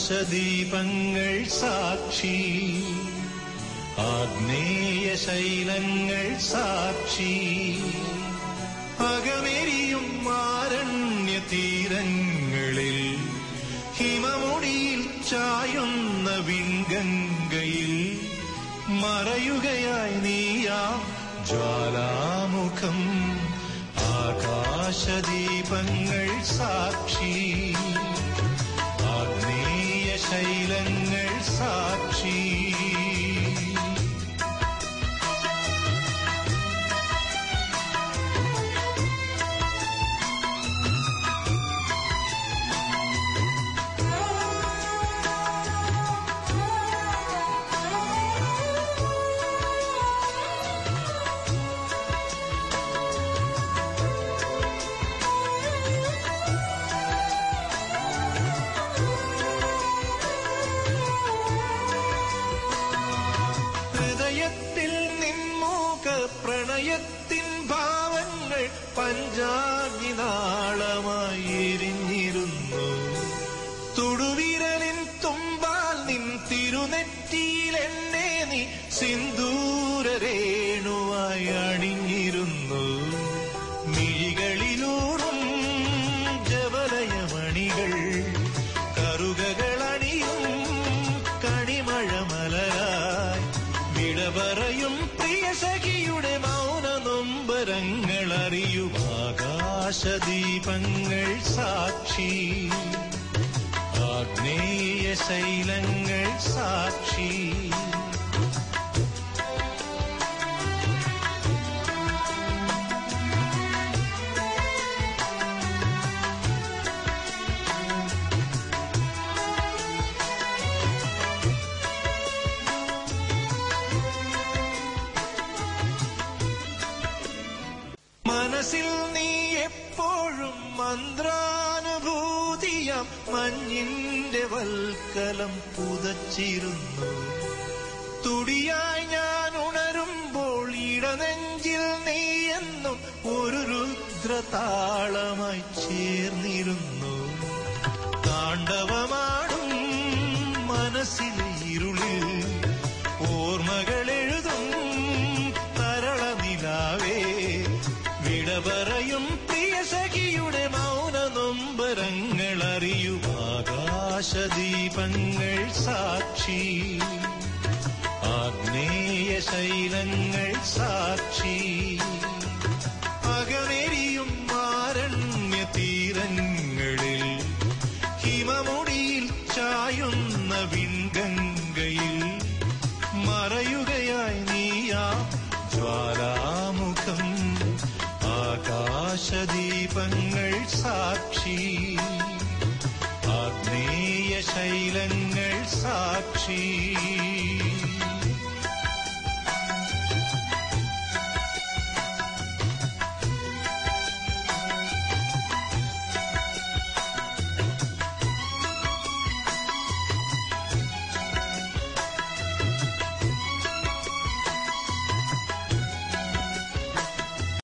ആകാശദീപങ്ങൾ സാക്ഷി ആഗ്നേയ ശൈലങ്ങൾ സാക്ഷി അകമെരിയും ആരണ്യ തീരങ്ങളിൽ ഹിമമുടിയിൽ ചായുന്ന വിൺഗംഗയിൽ മറയുകയായി നീയാ ജ്വാലാമുഖം ആകാശദീപങ്ങൾ സാക്ഷി ആഗ്നേയ ശൈലങ്ങൾ സാക്ഷി ഹൃദയത്തിൽ നിന്മൂക പ്രണയത്തിൻ ഭാവങ്ങൾ പഞ്ചാഗ്നിനാളമായി എരിഞ്ഞിരുന്നു തുടുവിരലിൻ തുമ്പാൽ നിൻ തിരുനെറ്റിയിൽ എന്നെ നീ സിന്ദൂരരേണുവായി അണിഞ്ഞിരുന്നു മിഴികളിലൂറും ജവലയമണികൾ കറുകകളണിയും കണിമഴമലരായി വിട പറയും പ്രിയ സഖിയുടെ മൗന നൊമ്പരങ്ങൾ അറിയും ആകാശദീപങ്ങൾ സാക്ഷി ആഗ്നേയ ശൈലങ്ങൾ സാക്ഷി മനസ്സിൽ നീ എപ്പോഴും മന്ത്രാനുഭൂതിയാം മഞ്ഞിന്റെ വൽക്കലം പുതച്ചിരുന്നു തുടിയായി ഞാൻ ഉണരുമ്പോൾ ഇടനെഞ്ചിൽ നീ എന്നും ഒരു രുദ്രതാളമായി ചേർന്നിരുന്നു താണ്ഡവമാടും മനസ്സിലെ ഇരുളിൽ ഓർമ്മകൾ എഴുതും തരള നിലാവേ വിട പറയും പ്രിയ സഖിയുടെ മൗന നൊമ്പരങ്ങൾ അറിയും ആകാശദീപങ്ങൾ സാക്ഷി ആഗ്നേയ ശൈലങ്ങൾ സാക്ഷി അകമെരിയും ആരണ്യ തീരങ്ങളിൽ ഹിമമുടിയിൽ ചായുന്ന വിൺഗംഗയിൽ മറയുകയായി നീയാ ജ്വാലാമുഖം ആകാശദീപങ്ങൾ സാക്ഷി ആഗ്നേയ ശൈലങ്ങൾ സാക്ഷി